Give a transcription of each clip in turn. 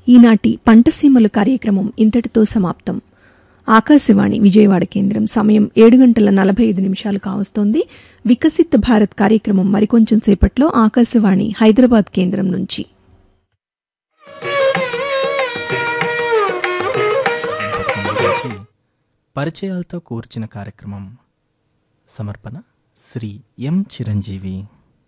ఈనాటి పంటసీమలు కార్యక్రమం ఇంతటితో సమాప్తం ఆకాశవాణి విజయవాడ కేంద్రం సమయం ఏడు గంటల నలభై ఐదు నిమిషాలు కావస్తోంది వికసిత్ భారత్ కార్యక్రమం మరికొంచెం సేపట్లో ఆకాశవాణి హైదరాబాద్ కేంద్రం నుంచి గురించి పరిచయాలతో కూర్చిన కార్యక్రమం సమర్పణ శ్రీ ఎం చిరంజీవి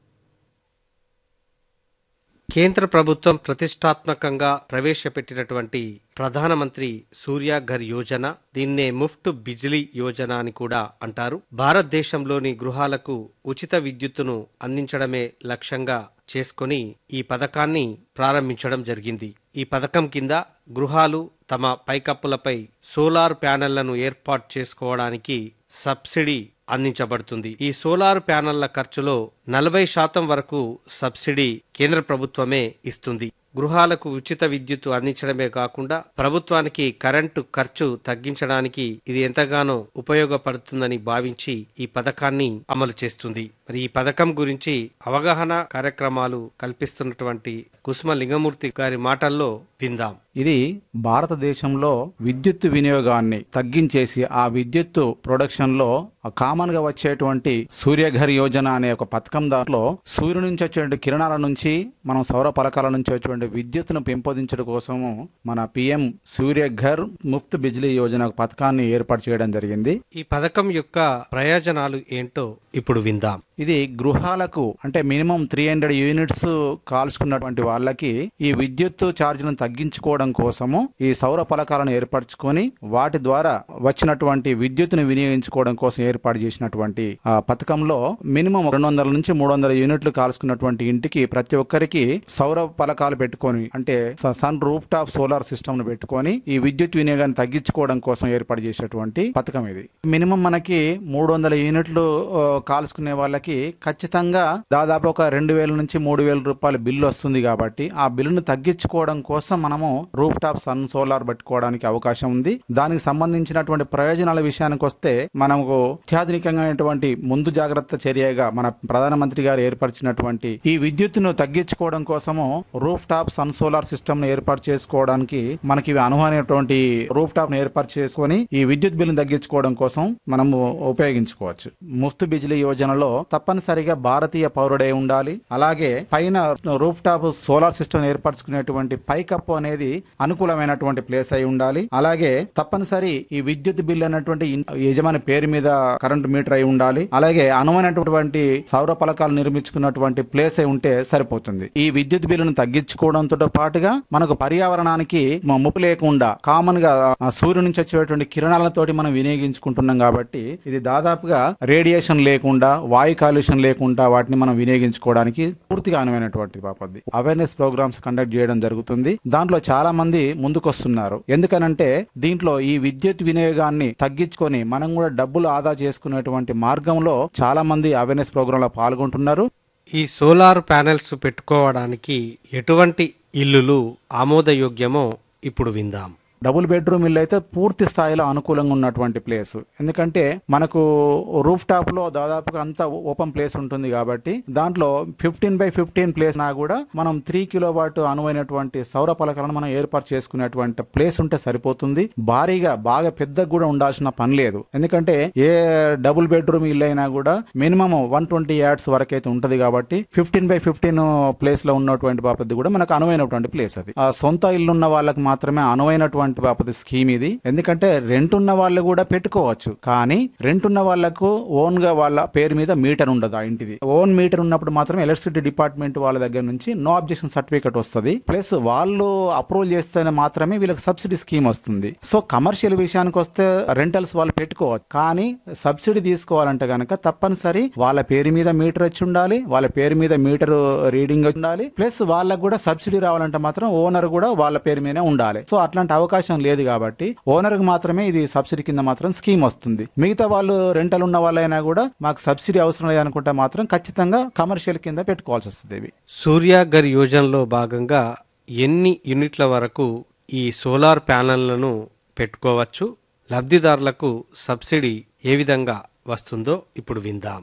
కేంద్ర ప్రభుత్వం ప్రతిష్టాత్మకంగా ప్రవేశపెట్టినటువంటి ప్రధానమంత్రి సూర్య ఘర్ యోజన దీన్నే ముఫ్ట్ బిజిలీ యోజన అని కూడా అంటారు భారతదేశంలోని గృహాలకు ఉచిత విద్యుత్తును అందించడమే లక్ష్యంగా చేసుకొని ఈ పథకాన్ని ప్రారంభించడం జరిగింది ఈ పథకం కింద గృహాలు తమ పైకప్పులపై సోలార్ ప్యానెళ్లను ఏర్పాటు చేసుకోవడానికి సబ్సిడీ అందించబడుతుంది ఈ సోలార్ ప్యానెళ్ల ఖర్చులో నలభై శాతం వరకు సబ్సిడీ కేంద్ర ప్రభుత్వమే ఇస్తుంది గృహాలకు ఉచిత విద్యుత్తు అందించడమే కాకుండా ప్రభుత్వానికి కరెంటు ఖర్చు తగ్గించడానికి ఇది ఎంతగానో ఉపయోగపడుతుందని భావించి ఈ పథకాన్ని అమలు చేస్తుంది మరి ఈ పథకం గురించి అవగాహన కార్యక్రమాలు కల్పిస్తున్నటువంటి కుసుమ లింగమూర్తి గారి మాటల్లో విందాం ఇది భారతదేశంలో విద్యుత్ వినియోగాన్ని తగ్గించేసి ఆ విద్యుత్తు ప్రొడక్షన్ లో కామన్ గా వచ్చేటువంటి సూర్యఘర్ యోజన అనే ఒక పథకం దాంట్లో సూర్యుడి నుంచి వచ్చే కిరణాల నుంచి మనం సౌర పలకాల నుంచి వచ్చేటువంటి విద్యుత్తును పెంపొందించడం కోసము మన పిఎం సూర్యఘర్ ముఫ్త్ బిజ్లీ యోజన ఒక పథకాన్ని ఏర్పాటు చేయడం జరిగింది ఈ పథకం యొక్క ప్రయోజనాలు ఏంటో ఇప్పుడు విందాం ఇది గృహాలకు అంటే మినిమం త్రీ హండ్రెడ్ యూనిట్స్ కాల్చుకున్నటువంటి వాళ్ళకి ఈ విద్యుత్ ఛార్జీలను తగ్గించుకోవడం కోసము ఈ సౌర పలకాలను ఏర్పరచుకొని వాటి ద్వారా వచ్చినటువంటి విద్యుత్తును వినియోగించుకోవడం కోసం ఏర్పాటు చేసినటువంటి ఆ పథకంలో మినిమం రెండు వందల నుంచి మూడు వందల యూనిట్లు కాల్చుకున్నటువంటి ఇంటికి ప్రతి ఒక్కరికి సౌర పలకాలు పెట్టుకొని అంటే స- sun roof top solar system ను పెట్టుకొని ఈ విద్యుత్ వినియోగాన్ని తగ్గించుకోవడం కోసం ఏర్పాటు చేసేటువంటి పథకం ఇది మినిమం మనకి మూడు వందల యూనిట్లు ఆ, కాల్చుకునే వాళ్ళకి ఖచ్చితంగా దాదాపు ఒక రెండు వేల నుంచి మూడు వేల రూపాయల బిల్లు వస్తుంది కాబట్టి ఆ బిల్లును తగ్గించుకోవడం కోసం మనము రూఫ్ టాప్ సన్ సోలార్ పెట్టుకోవడానికి అవకాశం ఉంది దానికి సంబంధించినటువంటి ప్రయోజనాల విషయానికి వస్తే మనకు అత్యాధునికమైనటువంటి ముందు జాగ్రత్త చర్యగా మన ప్రధానమంత్రి గారు ఏర్పరిచినటువంటి ఈ విద్యుత్తును తగ్గించుకోవడం కోసము roof top sun solar system ను ఏర్పాటు చేసుకోవడానికి మనకి ఇవి అనువైనటువంటి రూఫ్ టాప్ ను ఏర్పాటు చేసుకొని ఈ విద్యుత్ బిల్లును తగ్గించుకోవడం కోసం మనము ఉపయోగించుకోవచ్చు ముఫ్త్ బిజిలీ యోజనలో తప్పనిసరిగా భారతీయ పౌరుడై ఉండాలి అలాగే పైన రూఫ్ టాప్ సోలార్ సిస్టమ్ ఏర్పరచుకునేటువంటి పైకప్పు అనేది అనుకూలమైనటువంటి ప్లేస్ అయి ఉండాలి అలాగే తప్పనిసరి ఈ విద్యుత్ బిల్ అన్నటువంటి ఇన్- యజమాని పేరు మీద కరెంట్ మీటర్ అయి ఉండాలి అలాగే అనువైనటువంటి సౌర పలకాలు నిర్మించుకున్నటువంటి ప్లేస్ అయి ఉంటే సరిపోతుంది ఈ విద్యుత్ బిల్లును తగ్గించుకోవడంతో పాటుగా మనకు పర్యావరణానికి మ- ముప్పు లేకుండా కామన్ గా ఆ సూర్యుడి నుంచి వచ్చేటువంటి కిరణాలతోటి మనం వినియోగించుకుంటున్నాం కాబట్టి ఇది దాదాపుగా రేడియేషన్ లేకుండా వాయు కాలుష్యం లేకుండా వాటిని మనం వినియోగించుకోవడానికి పూర్తిగా అనువైనటువంటి బాపద్ది అవేర్నెస్ ప్రోగ్రామ్స్ కండక్ట్ చేయడం జరుగుతుంది దాంట్లో చాలా మంది ముందుకొస్తున్నారు ఎందుకనంటే దీంట్లో ఈ విద్యుత్ వినియోగాన్ని తగ్గించుకొని మనం కూడా డబ్బులు ఆదా చేసుకునేటువంటి మార్గంలో చాలా మంది అవేర్నెస్ ప్రోగ్రామ్ లో పాల్గొంటున్నారు ఈ సోలార్ ప్యానెల్స్ పెట్టుకోవడానికి ఎటువంటి ఇల్లులు ఆమోదయోగ్యమో ఇప్పుడు విందాం డబుల్ బెడ్రూమ్ ఇల్లు అయితే పూర్తి స్థాయిలో అనుకూలంగా ఉన్నటువంటి ప్లేస్ ఎందుకంటే మనకు రూఫ్ టాప్ లో దాదాపుగా అంతా ఓపెన్ ప్లేస్ ఉంటుంది కాబట్టి దాంట్లో ఫిఫ్టీన్ బై ఫిఫ్టీన్ ప్లేస్ నా కూడా మనం త్రీ కిలో వాట్ అనువైనటువంటి సౌర పలకలను మనం ఏర్పాటు చేసుకునేటువంటి ప్లేస్ ఉంటే సరిపోతుంది భారీగా బాగా పెద్దగా కూడా ఉండాల్సిన పని లేదు ఎందుకంటే ఏ డబుల్ బెడ్రూమ్ ఇల్లు అయినా కూడా మినిమం వన్ ట్వంటీ యాడ్స్ వరకు అయితే ఉంటది కాబట్టి ఫిఫ్టీన్ బై ఫిఫ్టీన్ ప్లేస్ లో ఉన్నటువంటి బాపతి కూడా మనకు అనువైనటువంటి ప్లేస్ అది ఆ సొంత ఇల్లు ఉన్న వాళ్ళకి మాత్రమే అనువైనటువంటి బాపతి స్కీమ్ ఇది ఎందుకంటే రెంట్ ఉన్న వాళ్ళు కూడా పెట్టుకోవచ్చు కానీ రెంట్ ఉన్న వాళ్ళకు ఓన్ గా వాళ్ళ పేరు మీద మీటర్ ఉండదు ఆ ఇంటిది ఓన్ మీటర్ ఉన్నప్పుడు మాత్రం ఎలక్ట్రిసిటీ డిపార్ట్మెంట్ వాళ్ళ దగ్గర నుంచి నో అబ్జెక్షన్ సర్టిఫికేట్ వస్తుంది ప్లస్ వాళ్ళు అప్రూవల్ చేస్తేనే మాత్రమే వీళ్ళకి సబ్సిడీ స్కీమ్ వస్తుంది సో కమర్షియల్ విషయానికి వస్తే రెంటల్స్ వాళ్ళు పెట్టుకోవచ్చు కానీ సబ్సిడీ తీసుకోవాలంటే గనక తప్పనిసరి వాళ్ళ పేరు మీద మీటర్ వచ్చి ఉండాలి వాళ్ళ పేరు మీద మీటర్ రీడింగ్ ఉండాలి ప్లస్ వాళ్ళకు కూడా సబ్సిడీ రావాలంటే మాత్రం ఓనర్ కూడా వాళ్ళ పేరు మీదనే ఉండాలి సో అట్లాంటి అవకాశం లేదు కాబట్టి ఓనర్ కి మాత్రమే ఇది సబ్సిడీ కింద మాత్రం స్కీమ్ వస్తుంది మిగతా వాళ్ళు రెంటల్ ఉన్న వాళ్ళైనా కూడా మాకు సబ్సిడీ అవసరం లేదనుకుంటే మాత్రం ఖచ్చితంగా కమర్షియల్ కింద పెట్టుకోవాల్సి వస్తుంది ఇవి సూర్యాగర్ యోజనలో భాగంగా ఎన్ని యూనిట్ల వరకు ఈ సోలార్ ప్యానెళ్లను పెట్టుకోవచ్చు లబ్ధిదారులకు సబ్సిడీ ఏ విధంగా వస్తుందో ఇప్పుడు విందాం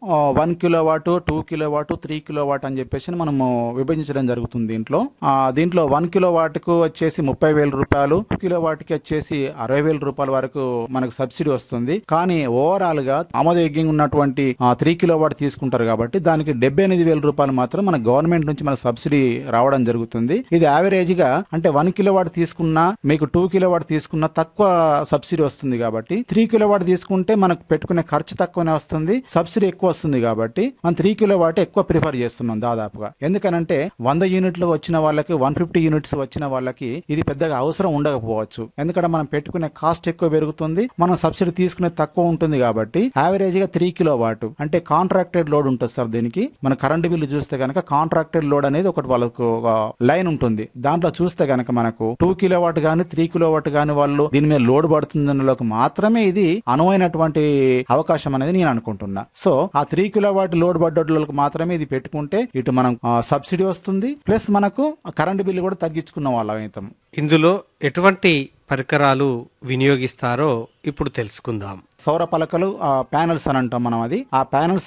one kilowatt two kilowatt three kilowatt అని చెప్పేసి మనము విభజించడం జరుగుతుంది దీంట్లో ఆ, దీంట్లో వన్ కిలో వాట్ కు వచ్చేసి ముప్పై వేల రూపాయలు టూ కిలో వాట్ కి వచ్చేసి అరవై వేల రూపాయల వరకు మనకు సబ్సిడీ వస్తుంది కానీ ఓవరాల్ గా ఆమోదయోగ్యంగా ఉన్నటువంటి త్రీ కిలో వాట్ తీసుకుంటారు కాబట్టి దానికి డెబ్బై ఎనిమిది వేల రూపాయలు మాత్రం మన గవర్నమెంట్ నుంచి మన సబ్సిడీ రావడం జరుగుతుంది ఇది యావరేజ్ గా అంటే వన్ కిలో వాట్ తీసుకున్నా మీకు టూ కిలో వాట్ తీసుకున్నా తక్కువ సబ్సిడీ వస్తుంది కాబట్టి త్రీ కిలో వాట్ తీసుకుంటే మనకు పెట్టుకునే ఖర్చు తక్కువనే వస్తుంది సబ్సిడీ ఎక్కువ వస్తుంది కాబట్టి మనం త్రీ కిలో వాట్ ఎక్కువ ప్రిఫర్ చేస్తున్నాం దాదాపుగా ఎందుకనంటే వంద యూనిట్లు వచ్చిన వాళ్ళకి వన్ ఫిఫ్టీ యూనిట్స్ వచ్చిన వాళ్ళకి ఇది పెద్దగా అవసరం ఉండకపోవచ్చు ఎందుకంటే మనం పెట్టుకునే కాస్ట్ ఎక్కువ పెరుగుతుంది మనం సబ్సిడీ తీసుకునే తక్కువ ఉంటుంది కాబట్టి యావరేజ్ గా త్రీ కిలో వాట్ అంటే కాంట్రాక్టెడ్ లోడ్ ఉంటుంది సార్ దీనికి మన కరెంట్ బిల్లు చూస్తే కనుక కాంట్రాక్టెడ్ లోడ్ అనేది ఒకటి వాళ్ళకు ఒక లైన్ ఉంటుంది దాంట్లో చూస్తే కనుక మనకు టూ కిలో వాట్ గానీ త్రీ కిలో వాట్ గానీ వాళ్ళు దీని మీద లోడ్ పడుతుందన్నలోకి మాత్రమే ఇది అనువైనటువంటి అవకాశం అనేది నేను అనుకుంటున్నా సో ఆ త్రీ కిలో వాట్ లోడ్ పడ్డోళ్ళకి మాత్రమే ఇది పెట్టుకుంటే ఇటు మనం ఆ, సబ్సిడీ వస్తుంది ప్లస్ మనకు కరెంట్ బిల్లు కూడా తగ్గించుకున్న వాళ్ళం అవుతాం ఇందులో ఎటువంటి పరికరాలు వినియోగిస్తారో ఇప్పుడు తెలుసుకుందాం సౌర పలకలు ప్యానల్స్ అని అంటాం మనం అది ఆ ప్యానల్స్